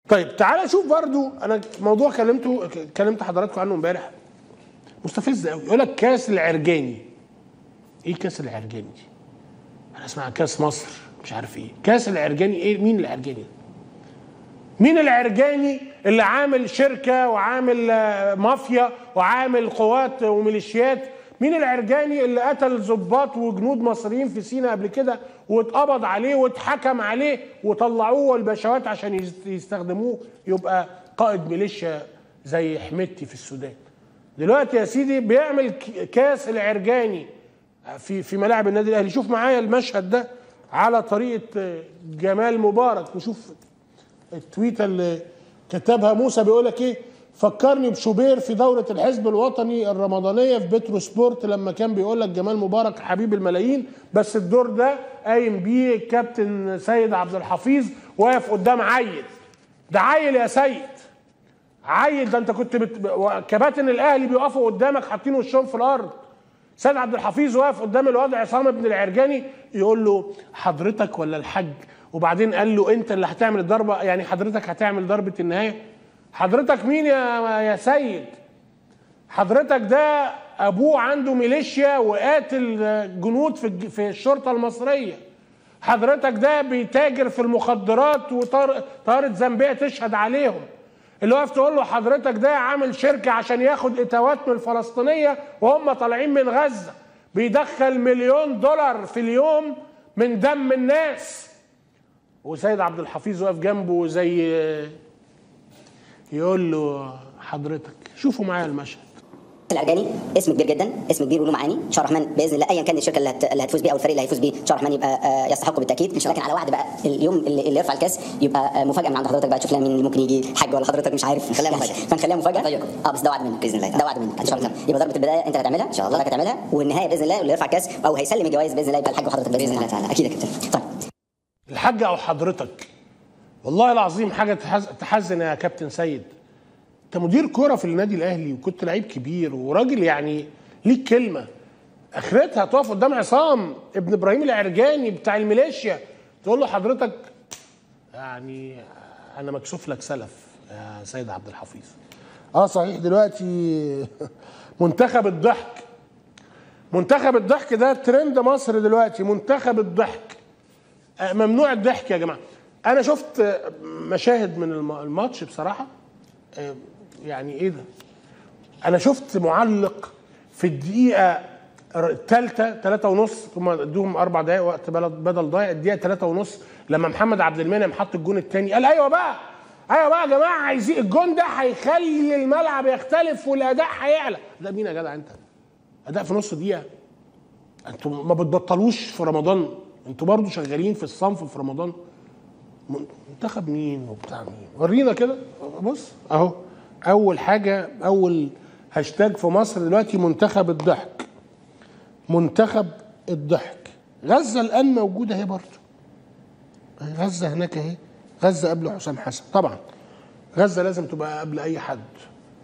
طيب تعالى شوف برضو انا موضوع كلمته كلمت حضراتكم عنه امبارح مستفز قوي يقول لك كاس العرجاني ايه كاس العرجاني دي؟ انا اسمع كاس مصر مش عارف ايه كاس العرجاني ايه مين العرجاني مين العرجاني اللي عامل شركه وعامل آه، مافيا وعامل قوات وميليشيات مين العرجاني اللي قتل ضباط وجنود مصريين في سيناء قبل كده واتقبض عليه واتحكم عليه وطلعوه البشوات عشان يست- يستخدموه يبقى قائد ميليشيا زي حميدتي في السودان دلوقتي يا سيدي بيعمل ك- كاس العرجاني في في ملاعب النادي الاهلي شوف معايا المشهد ده على طريقه آه، جمال مبارك وشوف التويته اللي كتبها موسى بيقول لك ايه فكرني بشوبير في دورة الحزب الوطني الرمضانية في بترو سبورت لما كان بيقول لك جمال مبارك حبيب الملايين بس الدور ده قايم بيه الكابتن سيد عبد الحفيظ واقف قدام عيل ده عيل يا سيد عيل ده انت كنت بت... كباتن الاهلي بيقفوا قدامك حاطين وشهم في الارض سيد عبد الحفيظ واقف قدام الوضع عصام بن العرجاني يقول له حضرتك ولا الحاج وبعدين قال له انت اللي هتعمل الضربه يعني حضرتك هتعمل ضربه النهايه حضرتك مين يا يا سيد حضرتك ده ابوه عنده ميليشيا وقاتل جنود في الج- في الشرطه المصريه حضرتك ده بيتاجر في المخدرات وطارت زنبيه تشهد عليهم اللي واقف تقول له حضرتك ده عامل شركه عشان ياخد اتوات من الفلسطينيه وهم طالعين من غزه بيدخل مليون دولار في اليوم من دم الناس وسيد عبد الحفيظ واقف جنبه زي يقول له حضرتك شوفوا معايا المشهد الارجاني اسم كبير جدا اسم كبير وله معاني ان شاء الله الرحمن باذن الله ايا كان الشركه اللي, هت... اللي هتفوز بيه او الفريق اللي هيفوز بيه ان شاء الله الرحمن يبقى آه، يستحقه بالتاكيد لكن على وعد بقى اليوم اللي, اللي يرفع الكاس يبقى آه، مفاجاه من عند حضرتك بقى تشوف لنا مين اللي ممكن يجي حاج ولا حضرتك مش عارف نخليها مفاجأة. فنخليها مفاجاه اه بس ده وعد منك باذن الله ده وعد منك ان شاء الله يبقى ضربه البدايه انت اللي هتعملها ان شاء الله حضرتك هتعملها والنهايه باذن الله واللي يرفع الكاس او هيسلم الجوائز باذن الله يبقى الحاج وحضرتك باذن, باذن الله تعالى اكيد يا كابتن طيب الحاج او حضرتك والله العظيم حاجه تحز- تحزن يا كابتن سيد انت مدير كوره في النادي الاهلي وكنت لعيب كبير وراجل يعني ليك كلمه اخرتها تقف قدام عصام ابن ابراهيم العرجاني بتاع الميليشيا تقول له حضرتك يعني انا مكسوف لك سلف يا سيد عبد الحفيظ اه صحيح دلوقتي منتخب الضحك منتخب الضحك ده ترند مصر دلوقتي منتخب الضحك آه، ممنوع الضحك يا جماعه انا شفت آه، مشاهد من الم- الماتش بصراحه آه، يعني ايه ده انا شفت معلق في الدقيقه الثالثه ثلاثة ونص ثم ادوهم اربع دقائق وقت بلد- بدل ضايع الدقيقه ثلاثة ونص لما محمد عبد المنعم حط الجون الثاني قال ايوه بقى ايوه بقى يا جماعه عايزين الجون ده هيخلي الملعب يختلف والاداء هيعلى ده مين يا جدع انت اداء في نص دقيقه انتوا ما بتبطلوش في رمضان انتوا برضو شغالين في الصنف في رمضان من- منتخب مين وبتاع مين ورينا كده بص اهو اول حاجه اول هاشتاج في مصر دلوقتي منتخب الضحك منتخب الضحك غزه الان موجوده اهي برضو غزه هناك اهي غزه قبل حسام حسن طبعا غزه لازم تبقى قبل اي حد